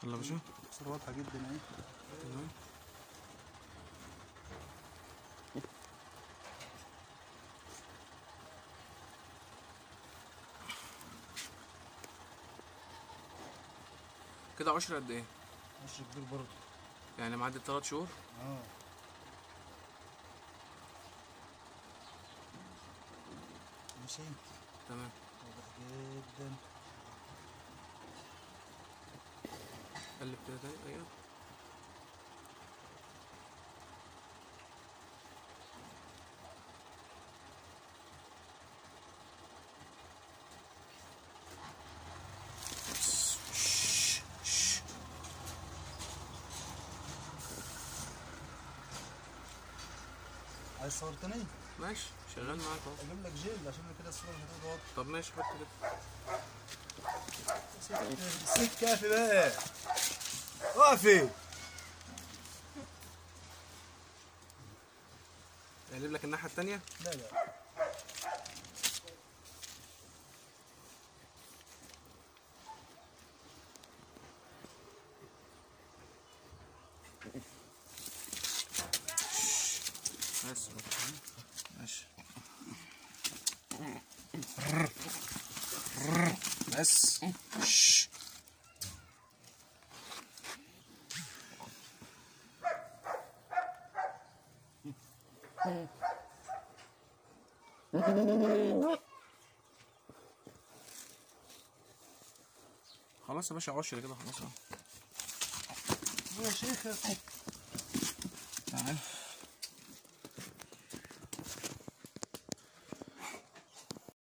يلا يا باشا صورة واضحة جدا اهي تمام كده عشرة قد ايه؟ قشر كبير برضه يعني معدي تلات شهور اه ماشي تمام واضح جدا قلب كده تاني ايوه عايز صور تاني؟ ماشي شغال معاك اهو اجيب لك جيل عشان كده الصورة مش هتبقى واضحة طب ماشي حط كده السيف كافي بقى وقفي اقلب لك الناحية التانية لا لا بس ماشي بس شش. خلاص يا باشا عشرة كده خلاص اهو يا شيخ تعال